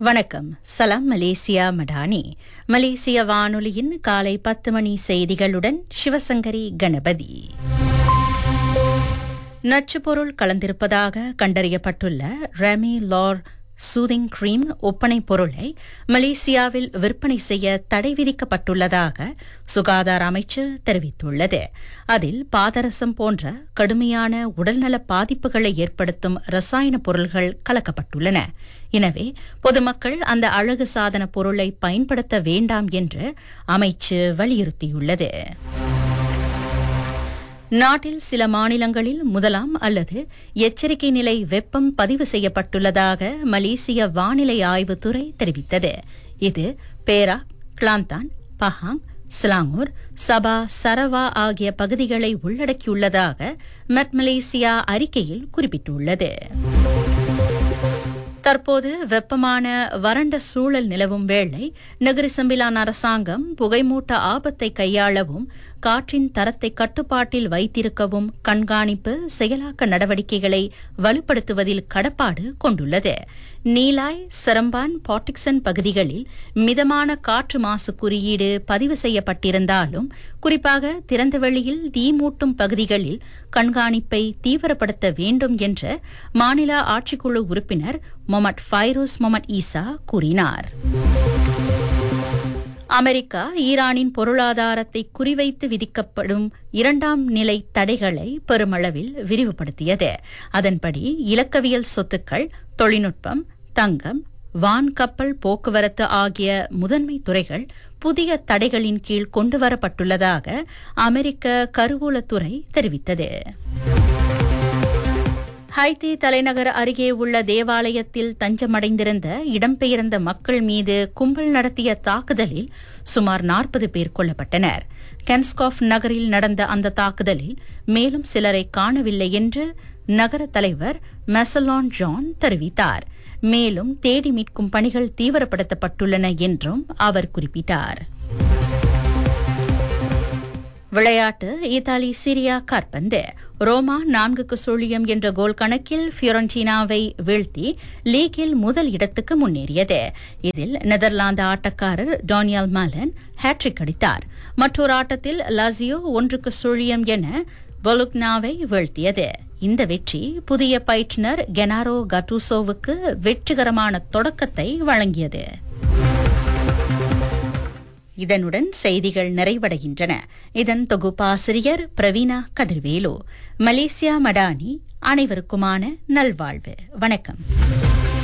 வணக்கம் சலாம் மலேசியா மடானி மலேசிய வானொலியின் காலை பத்து மணி செய்திகளுடன் சிவசங்கரி கணபதி நச்சுப்பொருள் கலந்திருப்பதாக கண்டறியப்பட்டுள்ள ரெமி லார் சூதிங் கிரீம் ஒப்பனை பொருளை மலேசியாவில் விற்பனை செய்ய தடை விதிக்கப்பட்டுள்ளதாக சுகாதார அமைச்சு தெரிவித்துள்ளது அதில் பாதரசம் போன்ற கடுமையான உடல்நல பாதிப்புகளை ஏற்படுத்தும் ரசாயன பொருள்கள் கலக்கப்பட்டுள்ளன எனவே பொதுமக்கள் அந்த அழகு சாதன பொருளை பயன்படுத்த வேண்டாம் என்று அமைச்சு வலியுறுத்தியுள்ளது நாட்டில் சில மாநிலங்களில் முதலாம் அல்லது எச்சரிக்கை நிலை வெப்பம் பதிவு செய்யப்பட்டுள்ளதாக மலேசிய வானிலை ஆய்வுத்துறை தெரிவித்தது இது Perak Kelantan Pahang Selangor Sabah Sarawak ஆகிய பகுதிகளை உள்ளடக்கியுள்ளதாக மெட் மலேசியா அறிக்கையில் குறிப்பிட்டுள்ளது தற்போது வெப்பமான வறண்ட சூழல் நிலவும் வேளை நகரி சம்பிலான் அரசாங்கம் புகைமூட்ட ஆபத்தை கையாளவும் காற்றின் தரத்தை கட்டுப்பாட்டில் வைத்திருக்கவும் கண்காணிப்பு செயலாக்க நடவடிக்கைகளை வலுப்படுத்துவதில் கடப்பாடு கொண்டுள்ளது நீலாய் சிரம்பான் பாட்டிக்சன் பகுதிகளில் மிதமான காற்று மாசு குறியீடு பதிவு செய்யப்பட்டிருந்தாலும் குறிப்பாக திறந்தவெளியில் தீமூட்டும் பகுதிகளில் கண்காணிப்பை தீவிரப்படுத்த வேண்டும் என்று மாநில ஆட்சிக்குழு உறுப்பினர் மொமட் ஃபைரோஸ் மொமட் ஈசா கூறினார் அமெரிக்கா ஈரானின் பொருளாதாரத்தை குறிவைத்து விதிக்கப்படும் இரண்டாம் நிலை தடைகளை பெருமளவில் விரிவுபடுத்தியது அதன்படி இலக்கவியல் சொத்துக்கள் தொழில்நுட்பம் தங்கம் வான் கப்பல் போக்குவரத்து ஆகிய முதன்மை துறைகள் புதிய தடைகளின் கீழ் கொண்டுவரப்பட்டுள்ளதாக அமெரிக்க கருவூலத்துறை தெரிவித்தது ஹைத்தி தலைநகர் அருகே உள்ள தேவாலயத்தில் தஞ்சமடைந்திருந்த இடம்பெயர்ந்த மக்கள் மீது கும்பல் நடத்திய தாக்குதலில் சுமார் நாற்பது பேர் கொல்லப்பட்டனர் கென்ஸ்காஃப் நகரில் நடந்த அந்த தாக்குதலில் மேலும் சிலரை காணவில்லை என்று நகர தலைவர் மெசலான் ஜான் தெரிவித்தார் மேலும் தேடி மீட்கும் பணிகள் தீவிரப்படுத்தப்பட்டுள்ளன என்றும் அவர் குறிப்பிட்டார் விளையாட்டு இத்தாலி சிரியா காற்பந்து ரோமா நான்குக்கு சுழியம் என்ற கோல் கணக்கில் ஃபியோரன்டினாவை வீழ்த்தி லீக்கில் முதல் இடத்துக்கு முன்னேறியது இதில் நெதர்லாந்து ஆட்டக்காரர் டானியல் மாலன் ஹேட்ரிக் அடித்தார் மற்றொரு ஆட்டத்தில் லாசியோ ஒன்றுக்கு சுழியம் என பொலுக்னாவை வீழ்த்தியது இந்த வெற்றி புதிய பயிற்றுனர் கெனாரோ கட்டூசோவுக்கு வெற்றிகரமான தொடக்கத்தை வழங்கியது இதனுடன் செய்திகள் நிறைவடைகின்றன இதன் தொகுப்பாசிரியர் பிரவீனா கதிர்வேலு மலேசியா மடானி அனைவருக்குமான நல்வாழ்வு வணக்கம்